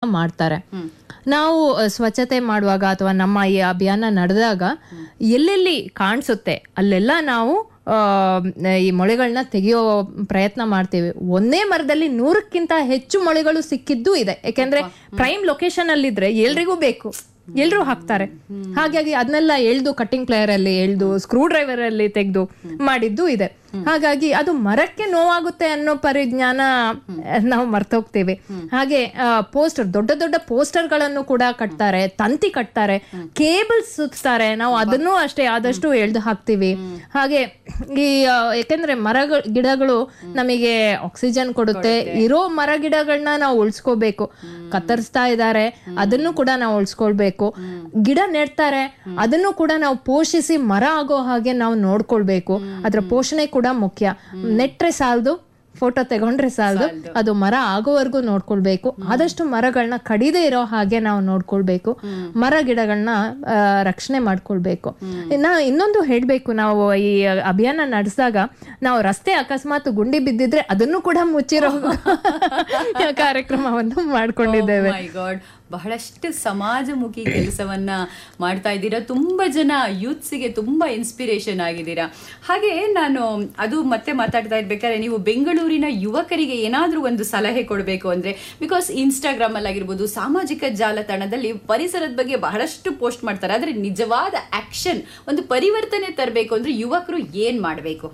ಮಾಡ್ತಾರೆ ನಾವು ಅ, ಸ್ವಚ್ಛತೆ ಮಾಡುವಾಗ ಅಥವಾ ನಮ್ಮ ಈ ಅಭಿಯಾನ ನಡೆದಾಗ ಎಲ್ಲೆಲ್ಲಿ ಕಾಣಿಸುತ್ತೆ ಅಲ್ಲೆಲ್ಲ ನಾವು ಆ, ಈ ಮೊಳೆಗಳನ್ನ ತೆಗೆಯೋ ಪ್ರಯತ್ನ ಮಾಡ್ತೀವಿ ಒಂದೇ ಮರದಲ್ಲಿ ನೂರಕ್ಕಿಂತ ಹೆಚ್ಚು ಮೊಳೆಗಳು ಸಿಕ್ಕಿದ್ದು ಇದೆ ಯಾಕೆಂದ್ರೆ ಪ್ರೈಮ್ ಲೊಕೇಶನ್ ಅಲ್ಲಿದ್ರೆ ಎಲ್ರಿಗೂ ಬೇಕು ಎಲ್ರೂ ಹಾಕ್ತಾರೆ ಹಾಗಾಗಿ ಅದನ್ನೆಲ್ಲ ಎಳ್ದು ಕಟ್ಟಿಂಗ್ ಪ್ಲೇಯರ್ ಅಲ್ಲಿ ಎಳ್ದು ಸ್ಕ್ರೂ ಡ್ರೈವರ್ ಅಲ್ಲಿ ತೆಗೆದು ಮಾಡಿದ್ದು ಇದೆ ಹಾಗಾಗಿ ಅದು ಮರಕ್ಕೆ ನೋವಾಗುತ್ತೆ ಅನ್ನೋ ಪರಿಜ್ಞಾನ ನಾವು ಮರ್ತೋಗ್ತೀವಿ ಹಾಗೆ ಪೋಸ್ಟರ್ ದೊಡ್ಡ ದೊಡ್ಡ ಪೋಸ್ಟರ್ ಗಳನ್ನು ಕೂಡ ಕಟ್ತಾರೆ ತಂತಿ ಕಟ್ತಾರೆ ಕೇಬಲ್ ಸುತ್ತಾರೆ ನಾವು ಅದನ್ನೂ ಅಷ್ಟೇ ಆದಷ್ಟು ಎಳ್ದು ಹಾಕ್ತಿವಿ ಹಾಗೆ ಈ ಆ, ಯಾಕೆಂದ್ರೆ ಮರಗಳು ಗಿಡಗಳು ನಮಗೆ ಆಕ್ಸಿಜನ್ ಕೊಡುತ್ತೆ ಇರೋ ಮರ ಗಿಡಗಳನ್ನ ನಾವು ಉಳಿಸ್ಕೋಬೇಕು ಕತ್ತರಿಸ್ತಾ ಇದ್ದಾರೆ ಅದನ್ನು ಕೂಡ ನಾವು ಉಳಿಸ್ಕೊಳ್ಬೇಕು ಗಿಡ ನೆಡ್ತಾರೆ ಅದನ್ನು ಕೂಡ ನಾವು ಪೋಷಿಸಿ ಮರ ಆಗೋ ಹಾಗೆ ನಾವು ನೋಡ್ಕೊಳ್ಬೇಕು ಅದ್ರ ಪೋಷಣೆ ಕೂಡ ಮುಖ್ಯ ನೆಟ್ರೆ ಸಾಲದು ಫೋಟೋ ತಗೊಂಡ್ರೆ ಸಾಲದು ಅದು ಮರ ಆಗೋವರೆಗೂ ನೋಡ್ಕೊಳ್ಬೇಕು ಆದಷ್ಟು ಮರಗಳನ್ನ ಕಡಿದೇ ಇರೋ ಹಾಗೆ ನಾವು ನೋಡ್ಕೊಳ್ಬೇಕು ಮರ ಗಿಡಗಳನ್ನ ಆ, ರಕ್ಷಣೆ ಮಾಡ್ಕೊಳ್ಬೇಕು ನಾ ಇನ್ನೊಂದು ಹೇಳ್ಬೇಕು ನಾವು ಈ ಅಭಿಯಾನ ನಡೆಸಿದಾಗ ನಾವು ರಸ್ತೆ ಅಕಸ್ಮಾತ್ ಗುಂಡಿ ಬಿದ್ದಿದ್ರೆ ಅದನ್ನು ಕೂಡ ಮುಚ್ಚಿರೋ ಕಾರ್ಯಕ್ರಮವನ್ನು ಮಾಡ್ಕೊಂಡಿದ್ದೇವೆ ಮೈ ಗಾಡ್ ಬಹಳಷ್ಟು ಸಮಾಜಮುಖಿ ಕೆಲಸವನ್ನ ಮಾಡ್ತಾ ಇದ್ದೀರಾ ತುಂಬಾ ಜನ ಯೂತ್ಸಿಗೆ ತುಂಬಾ ಇನ್ಸ್ಪಿರೇಷನ್ ಆಗಿದ್ದೀರಾ ಹಾಗೆ ನಾನು ಅದು ಮತ್ತೆ ಮಾತಾಡ್ತಾ ಇರ್ಬೇಕಾದ್ರೆ ನೀವು ಬೆಂಗಳೂರಿನ ಯುವಕರಿಗೆ ಏನಾದ್ರೂ ಒಂದು ಸಲಹೆ ಕೊಡಬೇಕು ಅಂದ್ರೆ ಬಿಕಾಸ್ ಇನ್ಸ್ಟಾಗ್ರಾಮ್ ಅಲ್ಲಿ ಆಗಿರ್ಬೋದು ಸಾಮಾಜಿಕ ಜಾಲತಾಣದಲ್ಲಿ ಪರಿಸರದ ಬಗ್ಗೆ ಬಹಳಷ್ಟು ಪೋಸ್ಟ್ ಮಾಡ್ತಾರೆ ಆದ್ರೆ ನಿಜವಾದ ಆಕ್ಷನ್ ಒಂದು ಪರಿವರ್ತನೆ ತರಬೇಕು ಅಂದ್ರೆ ಯುವಕರು ಏನ್ ಮಾಡಬೇಕು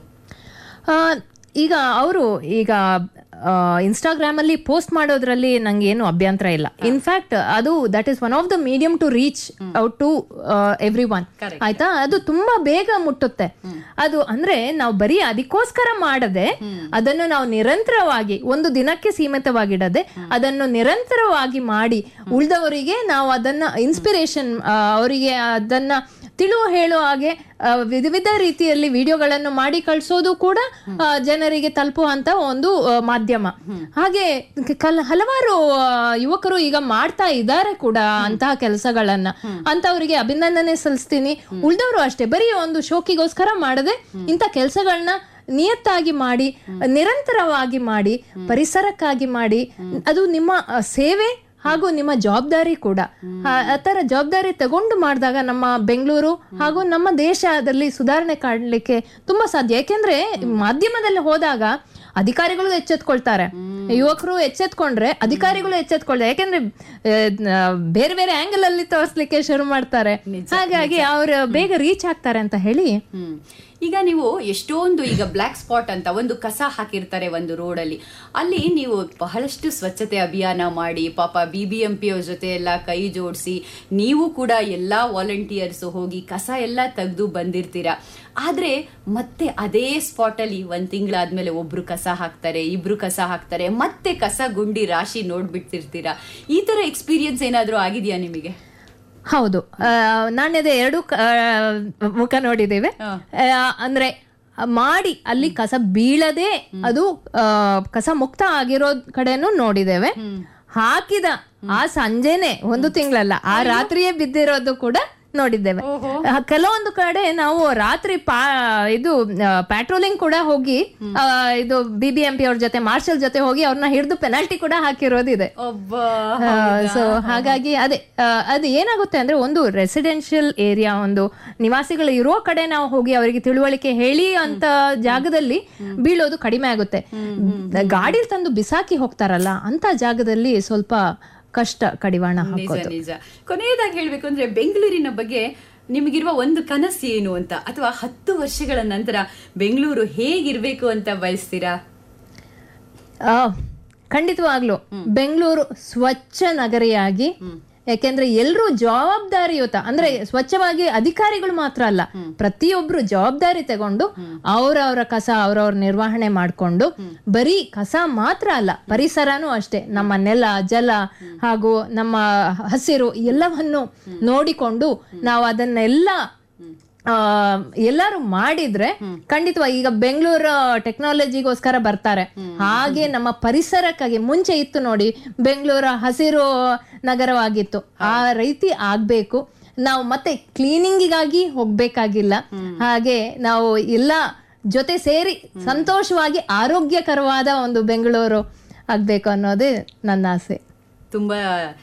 ಆ, ಈಗ ಅವರು ಈಗ ಇನ್ಸ್ಟಾಗ್ರಾಮ್ ಅಲ್ಲಿ ಪೋಸ್ಟ್ ಮಾಡೋದ್ರಲ್ಲಿ ನಂಗೆ ಏನು ಅಭ್ಯಂತರ ಇಲ್ಲ ಇನ್ಫ್ಯಾಕ್ಟ್ ಅದು that is one of the medium to reach out to everyone Correct. ಆಯ್ತಾ ಅದು ತುಂಬಾ ಬೇಗ ಮುಟ್ಟುತ್ತೆ ಅದು ಅಂದ್ರೆ ನಾವು ಬರೀ ಅದಕ್ಕೋಸ್ಕರ ಮಾಡದೆ ಅದನ್ನು ನಾವು ನಿರಂತರವಾಗಿ ಒಂದು ದಿನಕ್ಕೆ ಸೀಮಿತವಾಗಿಡದೆ ಅದನ್ನು ನಿರಂತರವಾಗಿ ಮಾಡಿ ಉಳಿದವರಿಗೆ ನಾವು ಅದನ್ನ ಇನ್ಸ್ಪಿರೇಷನ್ ಅವರಿಗೆ ಅದನ್ನ ತಿಳುವು ಹೇಳೋ ಹಾಗೆ ಆ, ವಿಧ ವಿಧ ರೀತಿಯಲ್ಲಿ ವಿಡಿಯೋಗಳನ್ನು ಮಾಡಿ ಕಳಿಸೋದು ಕೂಡ ಆ, ಜನರಿಗೆ ತಲುಪುವಂತ ಒಂದು ಆ, ಮಾಧ್ಯಮ ಹಾಗೆ ಕಲ್ ಹಲವಾರು ಆ, ಯುವಕರು ಈಗ ಮಾಡ್ತಾ ಇದ್ದಾರೆ ಕೂಡ ಅಂತಹ ಕೆಲಸಗಳನ್ನ ಅಂತವರಿಗೆ ಅಭಿನಂದನೆ ಸಲ್ಲಿಸ್ತೀನಿ ಉಳ್ದವರು ಅಷ್ಟೇ ಬರೀ ಒಂದು ಶೋಕಿಗೋಸ್ಕರ ಮಾಡದೆ ಇಂಥ ಕೆಲಸಗಳನ್ನ ನಿಯತ್ತಾಗಿ ಮಾಡಿ ನಿರಂತರವಾಗಿ ಮಾಡಿ ಪರಿಸರಕ್ಕಾಗಿ ಮಾಡಿ ಅದು ನಿಮ್ಮ ಆ, ಸೇವೆ ಹಾಗೂ ನಿಮ್ಮ ಜವಾಬ್ದಾರಿ ಕೂಡ ಆ- ಆ ತರ ಜವಾಬ್ದಾರಿ ತಗೊಂಡು ಮಾಡಿದಾಗ ನಮ್ಮ ಬೆಂಗಳೂರು ಹಾಗೂ ನಮ್ಮ ದೇಶದಲ್ಲಿ ಸುಧಾರಣೆ ಕಾಣಲಿಕ್ಕೆ ತುಂಬಾ ಸಾಧ್ಯ ಯಾಕೆಂದ್ರೆ ಮಾಧ್ಯಮದಲ್ಲಿ ಹೋದಾಗ ಅಧಿಕಾರಿಗಳು ಎಚ್ಚೆತ್ಕೊಳ್ತಾರೆ ಯುವಕರು ಎಚ್ಚೆತ್ಕೊಂಡ್ರೆ ಅಧಿಕಾರಿಗಳು ಎಚ್ಚೆತ್ಕೊಳ್ತಾರೆ ಯಾಕೆಂದ್ರೆ ಆ, ನ- ಬೇರೆ ಬೇರೆ ಆಂಗಲ್ ಅಲ್ಲಿ ತೋರಿಸ್ಲಿಕ್ಕೆ ಶುರು ಮಾಡ್ತಾರೆ ಹಾಗಾಗಿ ಅವ್ರು ಬೇಗ ರೀಚ್ ಆಗ್ತಾರೆ ಅಂತ ಹೇಳಿ ಹ್ಮ್ ಈಗ ನೀವು ಎಷ್ಟೊಂದು ಈಗ ಬ್ಲ್ಯಾಕ್ ಸ್ಪಾಟ್ ಅಂತ ಒಂದು ಕಸ ಹಾಕಿರ್ತಾರೆ ಒಂದು ರೋಡಲ್ಲಿ ಅಲ್ಲಿ ನೀವು ಬಹಳಷ್ಟು ಸ್ವಚ್ಛತೆ ಅಭಿಯಾನ ಮಾಡಿ ಪಾಪ ಬಿ ಬಿ ಎಂ ಪಿ ಅವ್ರ ಜೊತೆ ಎಲ್ಲ ಕೈ ಜೋಡಿಸಿ ನೀವು ಕೂಡ ಎಲ್ಲಾ ವಾಲಂಟಿಯರ್ಸ್ ಹೋಗಿ ಕಸ ಎಲ್ಲ ತೆಗೆದು ಬಂದಿರ್ತೀರಾ ಆದ್ರೆ ಮತ್ತೆ ಅದೇ ಸ್ಪಾಟ್ ಅಲ್ಲಿ ಒಂದ್ ತಿಂಗಳಾದ್ಮೇಲೆ ಒಬ್ರು ಕಸ ಹಾಕ್ತಾರೆ ಇಬ್ರು ಕಸ ಹಾಕ್ತಾರೆ ಮತ್ತೆ ಕಸ ಗುಂಡಿ ರಾಶಿ ನೋಡ್ಬಿಡ್ತಿರ್ತೀರಾ ಈ ತರ ಎಕ್ಸ್ಪೀರಿಯನ್ಸ್ ಏನಾದ್ರೂ ಆಗಿದ್ಯಾ ನಿಮಗೆ ಹೌದು ಆ, ನಾಣ್ಯದ ಎರಡು ಕ- ಆ, ಮುಖ ನೋಡಿದ್ದೇವೆ ಆ, ಅಂದ್ರೆ ಮಾಡಿ ಅಲ್ಲಿ ಕಸ ಬೀಳದೆ ಅದು ಆ, ಕಸ ಮುಕ್ತ ಆಗಿರೋ ಕಡೆನೂ ನೋಡಿದ್ದೇವೆ ಹಾಕಿದ ಆ ಸಂಜೆನೆ ಒಂದು ತಿಂಗಳಲ್ಲ ಆ ರಾತ್ರಿಯೇ ಬಿದ್ದಿರೋದು ಕೂಡ ನೋಡಿದ್ದೇವೆ ಆ, ಕೆಲವೊಂದು ಕಡೆ ನಾವು ರಾತ್ರಿ ಪಾ ಇದು ಪ್ಯಾಟ್ರೋಲಿಂಗ್ ಕೂಡ ಹೋಗಿ ಆ, ಇದು ಬಿ ಬಿ ಎಂ ಪಿ ಅವ್ರ ಜೊತೆ ಮಾರ್ಷಲ್ ಜೊತೆ ಹೋಗಿ ಅವ್ರನ್ನ ಹಿಡಿದು ಪೆನಾಲ್ಟಿ ಕೂಡ ಹಾಕಿರೋದಿದೆ ಒಬ್ಬ ಸೊ ಹಾಗಾಗಿ ಅದೇ ಆ, ಅದು ಏನಾಗುತ್ತೆ ಅಂದ್ರೆ ಒಂದು ರೆಸಿಡೆನ್ಷಿಯಲ್ ಏರಿಯಾ ಒಂದು ನಿವಾಸಿಗಳು ಇರೋ ಕಡೆ ನಾವು ಹೋಗಿ ಅವರಿಗೆ ತಿಳುವಳಿಕೆ ಹೇಳಿ ಅಂತ ಜಾಗದಲ್ಲಿ ಬೀಳೋದು ಕಡಿಮೆ ಆಗುತ್ತೆ ಗಾಡಿ ತಂದು ಬಿಸಾಕಿ ಹೋಗ್ತಾರಲ್ಲ ಅಂತ ಜಾಗದಲ್ಲಿ ಸ್ವಲ್ಪ ಕಷ್ಟ ಕಡಿವಾಣ ನಿಜ ಹಾಕೋದು ನಿಜ ಕೊನೆಯದಾಗಿ ಹೇಳ್ಬೇಕು ಅಂದ್ರೆ ಬೆಂಗಳೂರಿನ ಬಗ್ಗೆ ನಿಮಗಿರುವ ಒಂದು ಕನಸು ಏನು ಅಂತ ಅಥವಾ ಹತ್ತು ವರ್ಷಗಳ ನಂತರ ಬೆಂಗಳೂರು ಹೇಗಿರ್ಬೇಕು ಅಂತ ಬಯಸ್ತೀರಾ ಆ, ಖಂಡಿತವಾಗ್ಲು ಬೆಂಗಳೂರು ಸ್ವಚ್ಛ ನಗರಿಯಾಗಿ ಯಾಕೆಂದ್ರೆ ಎಲ್ರೂ ಜವಾಬ್ದಾರಿಯುತ ಅಂದ್ರೆ ಸ್ವಚ್ಛವಾಗಿ ಅಧಿಕಾರಿಗಳು ಮಾತ್ರ ಅಲ್ಲ ಪ್ರತಿಯೊಬ್ರು ಜವಾಬ್ದಾರಿ ತಗೊಂಡು ಅವ್ರವ್ರ ಕಸ ಅವ್ರವ್ರ ನಿರ್ವಹಣೆ ಮಾಡ್ಕೊಂಡು ಬರೀ ಕಸ ಮಾತ್ರ ಅಲ್ಲ ಪರಿಸರನೂ ಅಷ್ಟೇ ನಮ್ಮ ನೆಲ ಜಲ ಹಾಗೂ ನಮ್ಮ ಹಸಿರು ಎಲ್ಲವನ್ನು ನೋಡಿಕೊಂಡು ನಾವು ಅದನ್ನೆಲ್ಲ ಆ, ಎಲ್ಲರೂ ಮಾಡಿದ್ರೆ ಖಂಡಿತವಾಗಿ ಈಗ ಬೆಂಗಳೂರು ಟೆಕ್ನಾಲಜಿಗೋಸ್ಕರ ಬರ್ತಾರೆ ಹಾಗೆ ನಮ್ಮ ಪರಿಸರಕ್ಕಾಗಿ ಮುಂಚೆ ಇತ್ತು ನೋಡಿ ಬೆಂಗಳೂರು ಹಸಿರು ನಗರವಾಗಿತ್ತು ಆ ರೀತಿ ಆಗ್ಬೇಕು ನಾವು ಮತ್ತೆ ಕ್ಲೀನಿಂಗಿಗಾಗಿ ಹೋಗ್ಬೇಕಾಗಿಲ್ಲ ಹಾಗೆ ನಾವು ಎಲ್ಲ ಜೊತೆ ಸೇರಿ ಸಂತೋಷವಾಗಿ ಆರೋಗ್ಯಕರವಾದ ಒಂದು ಬೆಂಗಳೂರು ಆಗ್ಬೇಕು ಅನ್ನೋದೇ ನನ್ನ ಆಸೆ ತುಂಬಾ